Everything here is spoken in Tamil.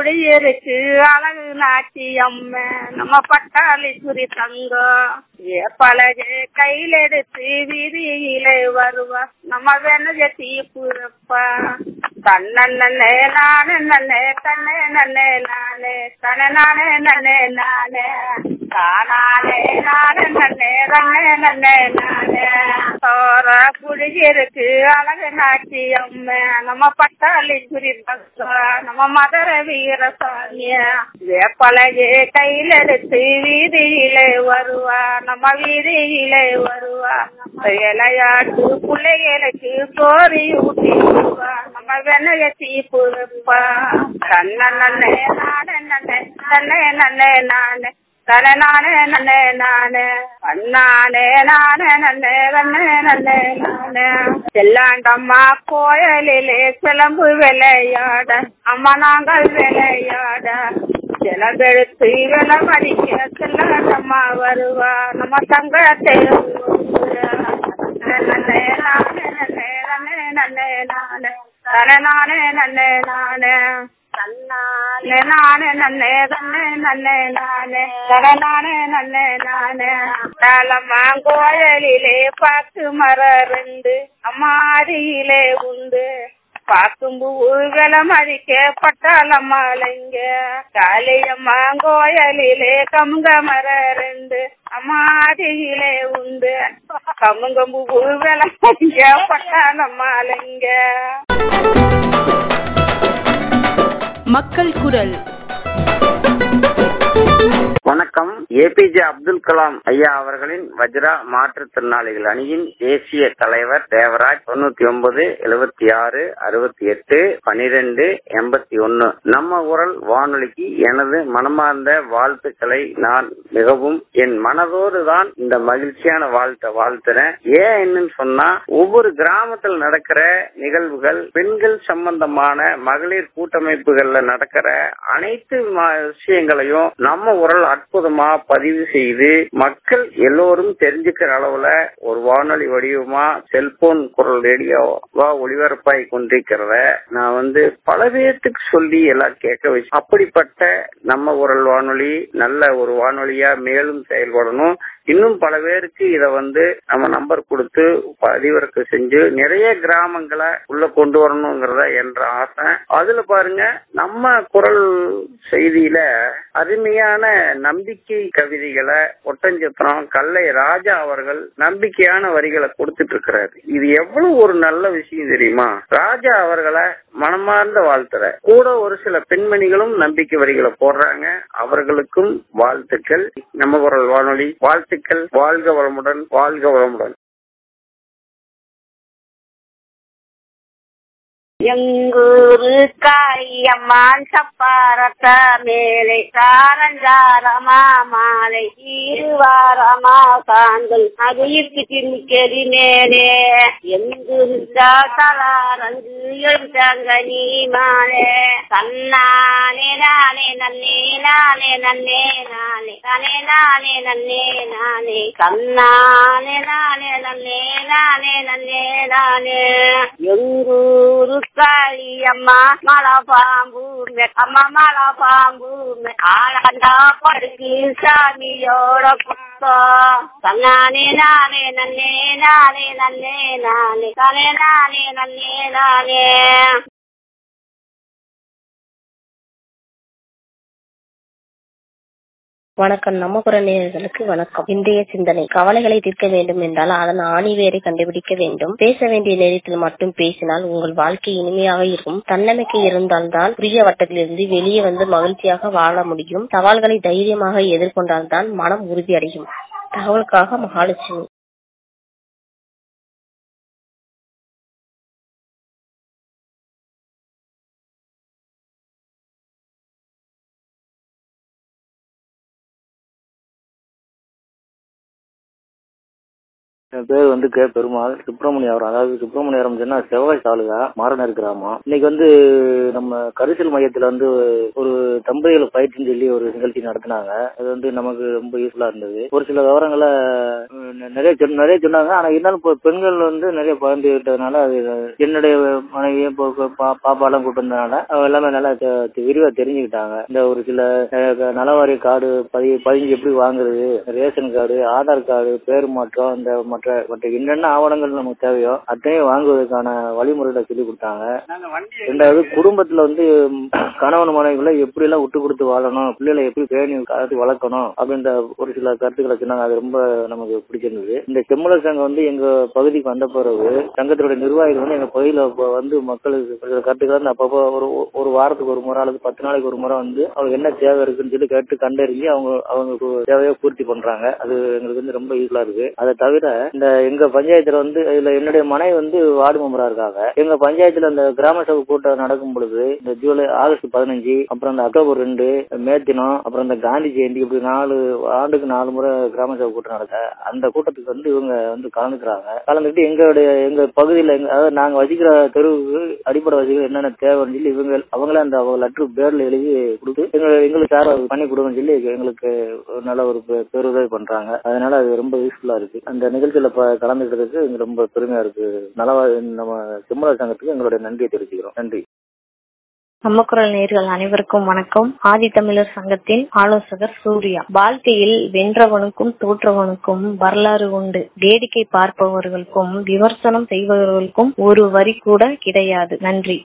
குடியிருக்கு அழகு நாச்சியம் நம்ம பட்டாளிக்குரி தங்கம் ஏப்பழகே கையில எடுத்து வீதியிலே வருவா நம்ம வெனஜ தீப்புறப்பா தன்னே நானே நன்னே தன்னே நன்னே நானே தன நானே நன்னே நானே தானானே நானே நன்னே தன்னே நன்னே நானே சோற குடியிருக்கு அழகு நாச்சியம் நம்ம பட்டாளி குறி நம்ம மதுர வீரசாமிய வேப்பழகே கையில எடுத்து வீதியிலே வருவா நம்ம வீதியிலே வருவா விளையாட்டு பிள்ளைகளுக்கு சோறு ஊட்டி விடுவா நம்ம வெனைய தீப்பு வைப்பா தன்ன நன்னே நானே நன்னே தன்னே நன்னே நானே தன நானே நன்னே நானே அண்ணானே நானே நன்னே வண்ணே நன்னே நானே செல்லாண்டம்மா கோயிலிலே சிலம்பு விளையாட அம்மா நாங்கள் விளையாட சிலம்பெடுத்து வில மடிக்க செல்லாண்டம்மா வருவா நம்ம தங்கத்தை நன்னே நானே நன்னே நன்னே நன்னே நானே தன நானே நன்னே நானே தன்னானே நானே நன்னே தன்னே நன்னே நானே தன நானே நன்னே நானே தலமா கோயிலிலே பாக்கு மர ரெண்டு அம்மாடியிலே உண்டு பாக்கும்பு ஊர்வலம் அழிக்க பட்டாளம்மாளைங்க காளியம்மா கோயிலிலே கமுங்க மர ரெண்டு அம்மாடியிலே உண்டு கமுங்கம்பு ஊர்வலம் அழிக்க பட்டாளம்மாளைங்க மக்கள் குரல் வணக்கம் ஏபிஜே அப்துல் கலாம் ஐயா அவர்களின் வஜ்ரா மாற்றுத்திறனாளிகள் அணியின் தேசிய தலைவர் தேவராஜ் தொண்ணூத்தி ஒன்பது எழுபத்தி ஆறு அறுபத்தி எட்டு பனிரெண்டு எண்பத்தி ஒன்னு நம்ம குரல் வானொலிக்கு எனது மனமார்ந்த வாழ்த்துக்களை நான் மிகவும் என் மனதோடு தான் இந்த மகிழ்ச்சியான வாழ்த்தை வாழ்த்துறேன் ஏன் என்னன்னு சொன்னா ஒவ்வொரு கிராமத்தில் நடக்கிற நிகழ்வுகள் பெண்கள் சம்பந்தமான மகளிர் கூட்டமைப்புகள்ல நடக்கிற அனைத்து ம- விஷயங்களையும் நம்ம உரல் அற்புதமா பதிவு செய்து மக்கள் எல்லோரும் தெரிஞ்சுக்கிற அளவுல ஒரு வானொலி வடிவமா செல்போன் குரல் ரேடியோவா ஒளிபரப்பாய் கொண்டிருக்கிறத நான் வந்து பல பேர்த்துக்கு சொல்லி எல்லாம் கேட்க வச்சு அப்படிப்பட்ட நம்ம உரல் வானொலி நல்ல ஒரு வானொலியா மேலும் செயல்படணும் இன்னும் பல பேருக்கு இத வந்து நம்ம நம்பர் கொடுத்து பதிவிறக்க செஞ்சு நிறைய கிராமங்களை உள்ள கொண்டு வரணுங்கிறத என்ற ஆசை அதுல பாருங்க நம்ம குரல் செய்தியில அருமையான நம்பிக்கை கவிதைகளை ஒட்டஞ்சத்திரம் கல்லை ராஜா அவர்கள் நம்பிக்கையான வரிகளை கொடுத்துட்டு இருக்கிறாரு இது எவ்வளவு ஒரு நல்ல விஷயம் தெரியுமா ராஜா அவர்களை மனமார்ந்த வாழ்த்துற கூட ஒரு சில பெண்மணிகளும் நம்பிக்கை வரிகளை போடுறாங்க அவர்களுக்கும் வாழ்த்துக்கள் நம்ம குரல் வானொலி வாழ்த்துக்கள் வாழ்க வளமுடன் வாழ்க வளமுடன் எங்கூரு காயம்மான் சப்பாரத்த மேலே சாரஞ்சாரமா மாலை ஈருவாரமா சாந்தல் அகுயிர்க்கு திமிக்கறி மேலே எங்குருந்தா தலாரங்கு எழுந்தாங்க நீ மாலே தன்னானே நானே நன்னே நானே நன்னே நானே தனே நானே நன்னே நானே தன்னானே நானே நன்னே நானே நன்னே நானே எங்கூரு காளியம்மா மலை பாம்பு அம்மா மலை பாம்பு ஆளாண்டா படுக்கு சாமியோட பக்கம் தன்னானே நானே நன்னே நானே நன்னே நானே தானே நானே நன்னே நானே வணக்கம் நம்ம குரல் நேயர்களுக்கு வணக்கம் இன்றைய சிந்தனை கவலைகளை தீர்க்க வேண்டும் என்றால் அதன் ஆணிவேரை கண்டுபிடிக்க வேண்டும் பேச வேண்டிய நேரத்தில் மட்டும் பேசினால் உங்கள் வாழ்க்கை இனிமையாக இருக்கும் தன்னம்பிக்கை இருந்தால்தான் புரிய வட்டத்திலிருந்து வெளியே வந்து மகிழ்ச்சியாக வாழ முடியும் சவால்களை தைரியமாக எதிர்கொண்டால்தான் மனம் உறுதியடையும் தகவலுக்காக மகாலட்சுமி என் பேர் வந்து கே பெருமாள் சுப்பிரமணியபுரம் அதாவது சுப்பிரமணியபுரம் சொன்னா செவ்வாய் தாலுகா மாரனர் கிராமம் இன்னைக்கு வந்து நம்ம கரிசல் மையத்துல வந்து ஒரு தம்பதிகள் பயிற்சின்னு சொல்லி ஒரு நிகழ்ச்சி நடத்தினாங்க அது வந்து நமக்கு ரொம்ப யூஸ்ஃபுல்லா இருந்தது ஒரு சில விவரங்களை உம், நிறைய சொன்ன- நிறைய சொன்னாங்க ஆனா இருந்தாலும் இப்போ பெண்கள் வந்து நிறைய பகிர்ந்துகிட்டதுனால அது என்னுடைய மனைவி இப்போ பா- பாப்பாலாம் கூட்டு வந்ததுனால அவங்க எல்லாமே நல்லா தெ- தெ- விரிவா தெரிஞ்சுக்கிட்டாங்க இந்த ஒரு சில அஹ், நலவாரிய கார்டு பதி பதிஞ்சு எப்படி வாங்குறது ரேஷன் கார்டு ஆதார் கார்டு பேர் மாற்றம் இந்த மற்ற மற்ற என்னென்ன ஆவணங்கள் நமக்கு தேவையோ அத்தனையும் வாங்குவதற்கான வழிமுறைகளை சொல்லி கொடுத்தாங்க ரெண்டாவது குடும்பத்துல வந்து ம், கணவன் மனைவிகளை எப்படி எல்லாம் விட்டு கொடுத்து வாழணும் பிள்ளைகளை எப்படி பேணி காத்து வளர்க்கணும் அப்படின்ற ஒரு சில கருத்துக்களை சொன்னாங்க அது ரொம்ப நமக்கு பிடிச்சிருந்தது இந்த செம்மலர் சங்கம் வந்து எங்க பகுதிக்கு வந்த பிறகு சங்கத்தினுடைய நிர்வாகிகள் வந்து எங்க பகுதியில இப்ப வந்து மக்களுக்கு ஒரு சில கருத்துக்களை வந்து அப்பப்போ ஒரு ஒரு வாரத்துக்கு ஒரு முறை அல்லது பத்து நாளைக்கு ஒரு முறை வந்து அவங்க என்ன தேவை இருக்குன்னு சொல்லி கேட்டு கண்டறிஞ்சு அவங்க அவங்க தேவையை பூர்த்தி பண்றாங்க அது எங்களுக்கு வந்து ரொம்ப யூஸ்ஃபுல்லா இருக்கு அதை தவிர இந்த எங்க பஞ்சாயத்துல வந்து இதுல என்னுடைய மனைவி வந்து வார்டு மெம்பரா இருக்காங்க எங்க பஞ்சாயத்துல அந்த கிராம சபை கூட்டம் நடக்கும் பொழுது இந்த ஜூலை ஆகஸ்ட் பதினஞ்சு அப்புறம் இந்த அக்டோபர் ரெண்டு மே தினம் அப்புறம் இந்த காந்தி ஜெயந்தி இப்படி நாலு ஆண்டுக்கு நாலு முறை கிராம சபை கூட்டம் நடக்க அந்த கூட்டத்துக்கு வந்து இவங்க வந்து கலந்துக்கிறாங்க கலந்துக்கிட்டு எங்களுடைய எங்க பகுதியில எங்க- அதாவது நாங்க வசிக்கிற தெருவுக்கு அடிப்படை வசதிகள் என்னென்ன தேவைன்னு சொல்லி இவங்க அவங்களே அந்த லெட்டர் பேர்ல எழுதி கொடுத்து எங்க எங்களுக்கு சார் பண்ணி கொடுங்கன்னு சொல்லி எங்களுக்கு ஒரு நல்ல ஒரு பெ- பேருதவி பண்றாங்க அதனால அது ரொம்ப யூஸ்ஃபுல்லா இருக்கு அந்த நிகழ்ச்சியில ப- கலந்துக்கிட்டதுக்கு எங்களுக்கு ரொம்ப பெருமையா இருக்கு நலவா நம்ம செம்மலர் சங்கத்துக்கு எங்களுடைய நன்றியை தெரிவிச்சுக்கிறோம் நன்றி நம்ம குரல் நேர்கள் அனைவருக்கும் வணக்கம் ஆதித்தமிழர் சங்கத்தின் ஆலோசகர் சூர்யா வாழ்க்கையில் வென்றவனுக்கும் தோற்றவனுக்கும் வரலாறு உண்டு வேடிக்கை பார்ப்பவர்களுக்கும் விமர்சனம் செய்பவர்களுக்கும் ஒரு வரி கூட கிடையாது நன்றி